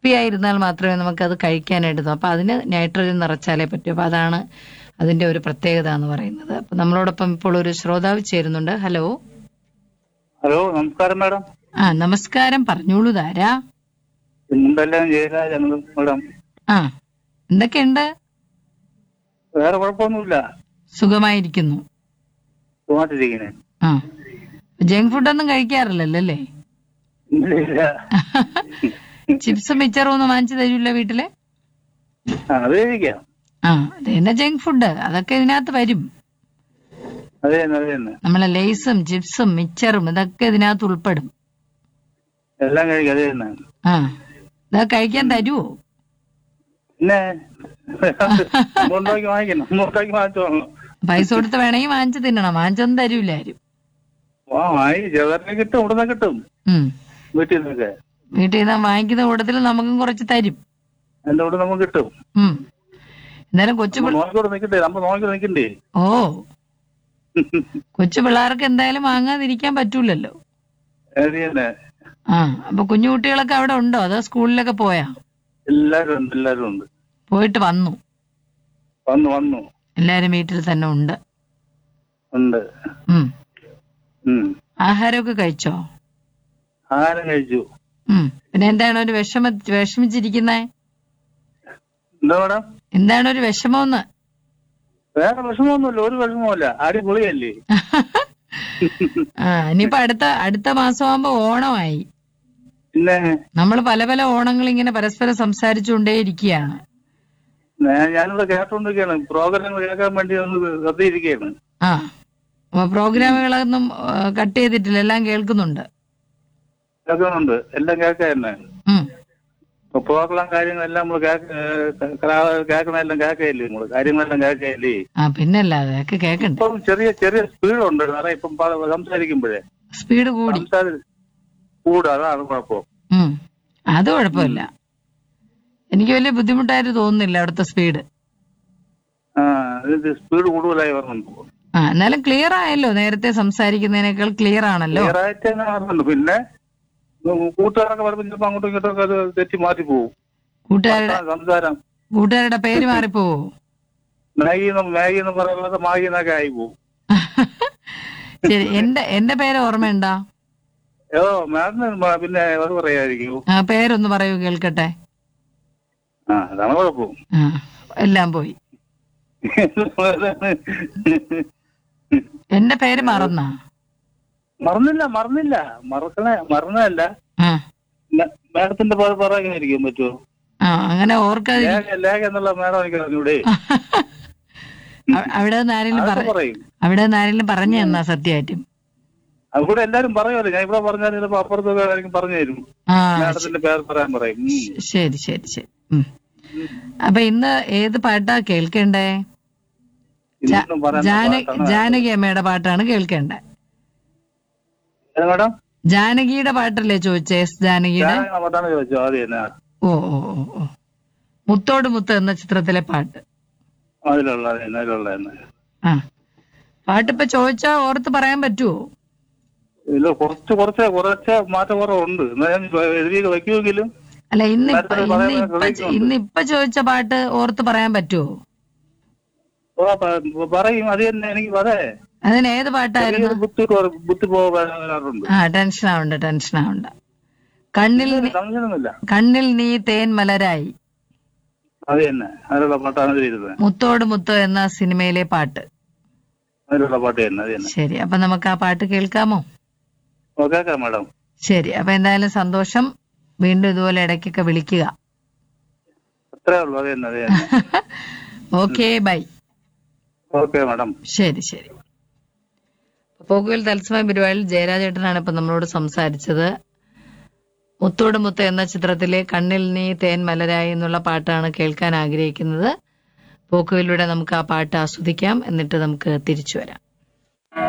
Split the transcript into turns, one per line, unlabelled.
Crispy ആയിരുന്നാൽ മാത്രമേ നമുക്കത് കഴിക്കാനായിട്ട് തോന്നും അപ്പൊ അതിന് നൈട്രജൻ നിറച്ചാലേ പറ്റൂ അപ്പൊ അതാണ് അതിന്റെ ഒരു പ്രത്യേകത എന്ന് പറയുന്നത് അപ്പൊ നമ്മളോടൊപ്പം ഇപ്പോൾ ഒരു ശ്രോതാവ് ചേരുന്നുണ്ട് ഹലോ
ഹലോ നമസ്കാരം മാഡം
ആ നമസ്കാരം പറഞ്ഞോളൂ ധാരാ
മുണ്ടെല്ലാം ജയരാജാണ് മാഡം
ആ എന്തൊക്കെയുണ്ട്
വേറെ കുഴപ്പമൊന്നുമില്ല
സുഖമായിരിക്കുന്നു
സുഖമായിട്ടിരിക്കണേ
ആ ജങ്ക് ഫുഡൊന്നും കഴിക്കാറില്ലല്ലോ അല്ലേ
ഇല്ല ഇല്ല
ചിപ്സും മിച്ചറും ഒന്നും വാങ്ങിച്ചു തരൂല്ല വീട്ടില്
ആ, അത് കഴിക്കാം
ആ അത് തന്നെ ജങ്ക് ഫുഡ് അതൊക്കെ ഇതിനകത്ത് വരും
അത് തന്നെ അത് തന്നെ
നമ്മളെ ലേസും ചിപ്സും മിച്ചറും ഇതൊക്കെ ഇതിനകത്ത് ഉൾപ്പെടും
എല്ലാം കഴിക്കാം അത് തന്നെ
ആ ഇതൊക്കെ കഴിക്കാൻ തരുവോ
പിന്നെ ഉണ്ടാക്കി വാങ്ങിക്കണം ഉണ്ടാക്കി വാങ്ങിച്ചു വാങ്ങണം
പൈസ കൊടുത്ത് വേണമെങ്കിൽ വാങ്ങിച്ചു തിന്നണം വാങ്ങിച്ചൊന്നും തരൂല ആരും
ആ വാങ്ങി ചെറുതന്നെ കിട്ടും ഉടനെ കിട്ടും
ഉം
വീട്ടിൽ നിന്നൊക്കെ
വീട്ടിൽ നിന്ന് വാങ്ങിക്കുന്ന കൂട്ടത്തിൽ നമുക്കും കുറച്ച് തരും
എന്റെ കൂടെ നമുക്ക് കിട്ടും
ഉം എന്നാലും കൊച്ചു
നമ്മൾ
പിള്ള-
നോക്കിയോടെ നിൽക്കണ്ടേ നമ്മൾ നോക്കി നിൽക്കണ്ടേ
ഓ കൊച്ചു പിള്ളേർക്ക് എന്തായാലും വാങ്ങാതിരിക്കാൻ പറ്റൂലല്ലോ
അത് തന്നെ
ആ അപ്പൊ കുഞ്ഞു കുട്ടികളൊക്കെ അവിടെ ഉണ്ടോ അതോ സ്കൂളിലൊക്കെ പോയാ
എല്ലാരും ഉണ്ട് എല്ലാരും ഉണ്ട്
പോയിട്ട് വന്നു
വന്നു വന്നു
എല്ലാരും വീട്ടിൽ തന്നെ ഉണ്ട്
ഉണ്ട്
ഉം
ഉം
ആഹാരമൊക്കെ കഴിച്ചോ
ആഹാരം കഴിച്ചു
ഉം പിന്നെ എന്താണ് ഒരു വിഷമ വിഷമിച്ചിരിക്കുന്നേ
എന്താ മാഡം
എന്താണ് ഒരു വിഷമമെന്ന്
വേറെ വിഷമമൊന്നുമില്ല ഒരു വിഷമവുമില്ല അടിപൊളിയല്ലേ
ആ ഇനിയിപ്പോ അടുത്ത അടുത്ത മാസം ആകുമ്പോ ഓണമായി
പിന്നെ
നമ്മൾ പല പല ഓണങ്ങൾ ഇങ്ങനെ പരസ്പരം സംസാരിച്ചുകൊണ്ടേ ഇരിക്കുകയാണ്
ഞാൻ- ഞാനിവിടെ കേട്ടോണ്ടിരിക്കുകയാണ് പ്രോഗ്രാം കേൾക്കാൻ വേണ്ടി ഒന്ന് വെറുതെ ഇരിക്കുകയാണ്
ആ അപ്പൊ പ്രോഗ്രാമുകളൊന്നും കട്ട് ചെയ്തിട്ടില്ല എല്ലാം കേൾക്കുന്നുണ്ട്
കേൾക്കുന്നുണ്ട് എല്ലാം കേൾക്കാൻ തന്നെ
ഉം
ഇപ്പൊ പ്രോഗ്രാം കാര്യങ്ങളെല്ലാം നമ്മൾ കേൾക്കണെല്ലാം കേൾക്കയില്ലേ നമ്മള് കാര്യങ്ങളെല്ലാം കേൾക്കയില്ലേ
ആ പിന്നല്ലാതെ ഒക്കെ കേക്കണ്ടേ
ഇപ്പം ചെറിയ ചെറിയ സ്പീഡുണ്ട് കാരണം ഇപ്പം പ- സംസാരിക്കുമ്പോഴേ
സ്പീഡ് കൂടി
സംസാര കൂടും അതാണ് കുഴപ്പം
ഉം അത് കുഴപ്പമില്ല എനിക്ക് വലിയ ബുദ്ധിമുട്ടായിട്ട് തോന്നുന്നില്ല അവിടുത്തെ സ്പീഡ്
ആ ഇത് സ്പീഡ് കൂടുതലായി വരുന്നുണ്ട്
ആ എന്നാലും ക്ലിയർ ആയല്ലോ നേരത്തെ സംസാരിക്കുന്നതിനേക്കാൾ ക്ലിയർ ആണല്ലോ
ക്ലിയറായിട്ട് തന്നെ വരുന്നുണ്ട് പിന്നെ കൂട്ടുകാരൊക്കെ വരുമ്പോൾ ചിലപ്പോൾ അങ്ങോട്ടും ഇങ്ങോട്ടും ഒക്കെ അത് തെറ്റി മാറ്റി പോകും
കൂട്ടുകാരുടെ
സംസാരം
കൂട്ടുകാരുടെ പേര് മാറിപ്പോവോ
മാഗി എന്ന് മാഗി എന്ന് പറയുന്നത് മാഗി എന്നൊക്കെ ആയി പോകും
ശരി എന്റെ എന്റെ പേര് ഓർമ്മയുണ്ടോ
ഏതോ മാഡത്തിന് പിന്നെ അത് പറയായിരിക്കും
ആ പേരൊന്ന് പറയൂ കേൾക്കട്ടെ
ആ അതാണ് കുഴപ്പം
ആ എല്ലാം പോയി എന്റെ പേര് മറന്നാ
മറന്നില്ല മറന്നില്ല മറക്കണ മറന്നതല്ല
ആ
മ- മാഡത്തിന്റെ പേര് പറയാനായിരിക്കും പറ്റുമോ
ആ അങ്ങനെ ഓർക്കാതി
ലേഖ ലേഖ എന്നുള്ള മാഡം എനിക്ക് അറിഞ്ഞൂടെ
അ- അവിടെ നിന്ന് ആരെങ്കിലും പറ
അതൊക്കെ പറയും
അവിടെ നിന്ന് ആരെങ്കിലും പറഞ്ഞു തന്നാ സത്യമായിട്ടും
അവിടെ എല്ലാരും പറയുമല്ലോ ഞാൻ ഇവിടെ പറഞ്ഞാൽ ചിലപ്പോ അപ്പുറത്തൊക്കെ ആരെങ്കിലും പറഞ്ഞു തരും
ആ
മാഡത്തിന്റെ പേര് പറയാൻ പറയും ഉം.
ശരി ശരി ശരി ഉം. അപ്പൊ ഇന്ന് ഏത് പാട്ടാ കേൾക്കണ്ടേ
ഇതൊന്നും പറയാൻ
ജാന
പാട്ടാണ്.
ജാനകി അമ്മയുടെ പാട്ടാണ് കേൾക്കേണ്ടത്
ഏത് മാഡം
ജാനകിയുടെ പാട്ടല്ലേ ചോദിച്ചേ എസ് ജാനകിയുടെ
ഞാൻ അങ്ങോട്ടാണ് ചോദിച്ചോ ആദ്യം തന്നെ
ഓ ഓ ഓ ഓ മുത്തോട് മുത്ത് എന്ന ചിത്രത്തിലെ പാട്ട്
അതിലുള്ള തന്നെ അതിലുള്ള തന്നെ
ആ പാട്ടിപ്പോ ചോദിച്ചാ ഓർത്ത് പറയാൻ പറ്റുമോ
ഇല്ല കുറച്ച് കുറച്ച് കുറച്ച് മാറ്റം കുറവുണ്ട് എന്നാ ഞാൻ എഴുതി വെക്കുമെങ്കിലും
അല്ല ഇന്ന് ഇപ്പ-
നേരത്തെ
ഇന്ന്
പറയാൻ
ഇപ്പൊ
ശ്രമിക്കുന്നുണ്ട്.
ഇന്ന് ഇപ്പൊ ചോദിച്ച പാട്ട് ഓർത്ത് പറയാൻ പറ്റുമോ
ഓ, പ- പറയും അത് തന്നെ എനിക്ക് അതെ
അതിന് ഏത് പാട്ടായിരുന്നു
ചെറിയൊരു ബുദ്ധി കുറ- ബുദ്ധി പോകാറുണ്ട്
ആ ടെൻഷൻ ആവണ്ട ടെൻഷൻ ആവണ്ട കണ്ണിൽ നീ-
സംശയമൊന്നുമില്ല
കണ്ണിൽ നീ തേൻ മലരായി
അത് തന്നെ അതിലുള്ള പാട്ടാണ് ചെയ്തത്
മുത്തോട് മുത്ത് എന്ന സിനിമയിലെ പാട്ട്
അതിലുള്ള പാട്ട് തന്നെ അത് തന്നെ
ശരി അപ്പൊ നമുക്ക് ആ പാട്ട് കേൾക്കാമോ
ഓക്കെ മാഡം
ശരി അപ്പൊ എന്തായാലും സന്തോഷം വീണ്ടും ഇതുപോലെ ഇടയ്ക്കൊക്കെ വിളിക്കുക
അത്രേ ഉള്ളൂ അത് തന്നെ അത് തന്നെ
ഓക്കെ ബൈ
ഓക്കെ മാഡം
ശരി ശരി പോക്കുവൽ തത്സമയ പരിപാടിയിൽ ജയരാജേട്ടനാണ് ഇപ്പൊ നമ്മളോട് സംസാരിച്ചത് മുത്തോട് മുത്ത് എന്ന ചിത്രത്തിലെ കണ്ണിൽ നീ തേൻ മലരായി എന്നുള്ള പാട്ടാണ് കേൾക്കാൻ ആഗ്രഹിക്കുന്നത് പോക്കുവലിലൂടെ നമുക്ക് ആ പാട്ട് ആസ്വദിക്കാം എന്നിട്ട് നമുക്ക് തിരിച്ചു വരാം